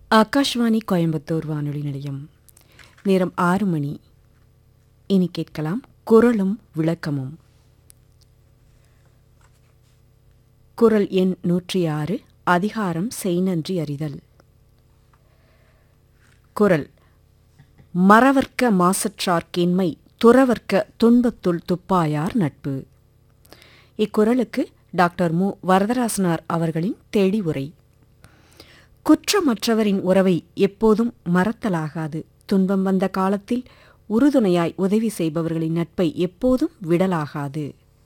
ஆகாஷ்வாணி கோயம்புத்தூர் வானொலி நிலையம் நேரம் ஆறு மணி இனி கேட்கலாம் குரலும் விளக்கமும் குரல் எண் நூற்றி ஆறு அதிகாரம் செய்நன்றி அறிதல் குரல் மறவர்க்க மாசற்றார்க்கின்மை துறவர்க்க துன்பத்துள் துப்பாயார் நட்பு இக்குறளுக்கு டாக்டர் மு வரதராசனார் அவர்களின் தெளிவுரை குற்றமற்றவரின் உறவை எப்போதும் மறத்தலாகாது துன்பம் வந்த காலத்தில் உறுதுணையாய் உதவி செய்பவர்களின் நட்பை எப்போதும் விடலாகாது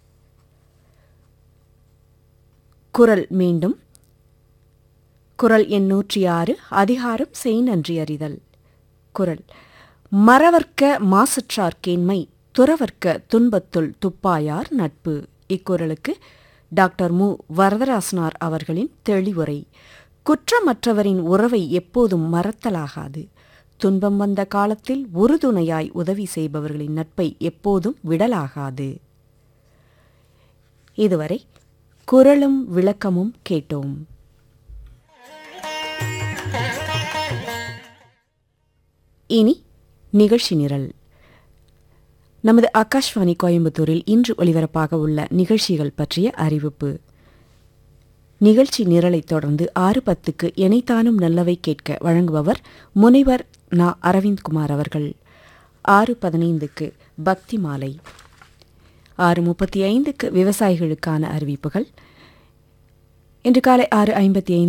குரல் மீண்டும் குரல் எண் நூற்றி ஆறு அதிகாரம் செய் நன்றி அறிதல் குரல் மறவர்க்க மாசற்றார்க்கேண்மை துறவர்க்க துன்பத்துள் துப்பாயார் நட்பு இக்குறளுக்கு டாக்டர் மு வரதராசனார் அவர்களின் தெளிவுரை குற்றமற்றவரின் உறவை எப்போதும் மறத்தலாகாது துன்பம் வந்த காலத்தில் உறுதுணையாய் உதவி செய்பவர்களின் நட்பை எப்போதும் விடலாகாது இதுவரை குரலும் விளக்கமும் கேட்டோம் இனி நிகழ்ச்சி நிரல் நமது ஆகாஷ்வாணி கோயம்புத்தூரில் இன்று ஒலிபரப்பாக உள்ள நிகழ்ச்சிகள் பற்றிய அறிவிப்பு நிகழ்ச்சி நிரலைத் தொடர்ந்து ஆறு பத்துக்கு எனைத்தானும் நல்லவை கேட்க வழங்குபவர் முனைவர் நா அரவிந்த்குமார் அவர்கள் ஆறு பதினைந்துக்கு பக்தி மாலை ஆறு முப்பத்தி ஐந்துக்கு விவசாயிகளுக்கான அறிவிப்புகள் இன்று காலை ஆறு ஐம்பத்தி ஐந்து